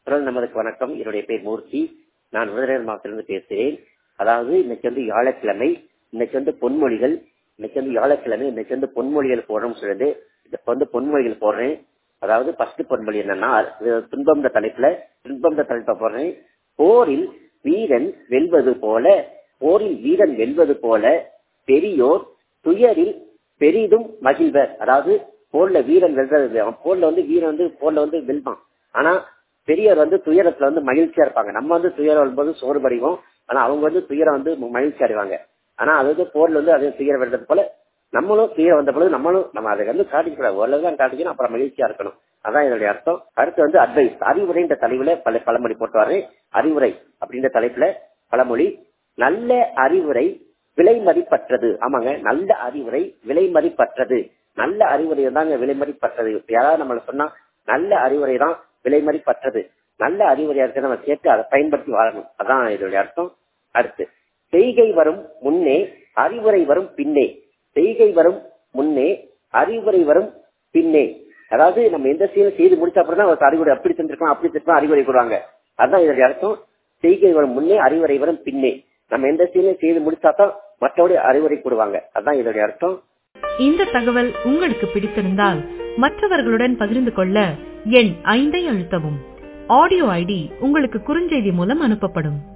குரல் நமதுக்கு வணக்கம் என்னுடைய பேர் மூர்த்தி நான் விருதுநகர் மாவட்டத்திலிருந்து பேசுகிறேன் அதாவது இன்னைக்கு வந்து வியாழக்கிழமை இன்னைக்கு வந்து பொன்மொழிகள் இன்னைக்கு வந்து வியாழக்கிழமை இன்னைக்கு வந்து பொன்மொழிகள் போடுறோம்னு சொல்லிட்டு இப்ப வந்து பொன்மொழிகள் போடுறேன் அதாவது ஃபர்ஸ்ட் பொன்மொழி என்னன்னா இது துன்பம் தலைப்புல துன்பம் தலைப்பை போடுறேன் போரில் வீரன் வெல்வது போல போரில் வீரன் வெல்வது போல பெரியோர் துயரில் பெரிதும் மகிழ்வர் அதாவது போர்ல வீரன் வெல்றது அவன் போர்ல வந்து வீரன் வந்து போர்ல வந்து வெல்வான் ஆனா பெரியவர் வந்து துயரத்துல வந்து மகிழ்ச்சியா இருப்பாங்க நம்ம வந்து துயரம் வரும்போது சோர்வடைவோம் ஆனா அவங்க வந்து துயரம் வந்து மகிழ்ச்சி அடைவாங்க ஆனா அது வந்து போர்ல வந்து அதே துயரம் வெல்றது போல நம்மளும் துயரம் வந்த பொழுது நம்மளும் நம்ம அதை வந்து காட்டிக்கூடாது ஓரளவு தான் காட்டிக்கணும் அப்புறம் மகிழ்ச்சியா இருக்கணும் அதான் என்னுடைய அர்த்தம் அடுத்து வந்து அட்வைஸ் அறிவுரைன்ற தலைவுல பல பழமொழி போட்டு வரேன் அறிவுரை அப்படின்ற தலைப்புல பழமொழி நல்ல அறிவுரை விலை மதிப்பற்றது ஆமாங்க நல்ல அறிவுரை விலை மதிப்பற்றது நல்ல அறிவுரை தாங்க விலை மதிப்பற்றது யாராவது நம்மள சொன்னா நல்ல அறிவுரை தான் விலை மதிப்பற்றது நல்ல அறிவுரையா இருக்கு நம்ம கேட்டு அதை பயன்படுத்தி வாழணும் அதான் இதோடைய அர்த்தம் அடுத்து செய்கை வரும் முன்னே அறிவுரை வரும் பின்னே செய்கை வரும் முன்னே அறிவுரை வரும் பின்னே அதாவது நம்ம எந்த செயலும் செய்து முடிச்ச அப்புறம் தான் அறிவுரை அப்படி செஞ்சிருக்கோம் அப்படி செஞ்சிருக்கோம் அறிவுரை கூடுவாங்க அதுதான் இதோடைய அர்த்தம் செய்கை வரும் முன்னே அறிவுரை வரும் பின்னே நம்ம எந்த செயலையும் செய்து முடிச்சா தான் மற்றபடி அறிவுரை கூடுவாங்க அதுதான் இதோடைய அர்த்தம் இந்த தகவல் உங்களுக்கு பிடித்திருந்தால் மற்றவர்களுடன் பகிர்ந்து கொள்ள எண் ஐந்தை அழுத்தவும் ஆடியோ ஐடி உங்களுக்கு குறுஞ்செய்தி மூலம் அனுப்பப்படும்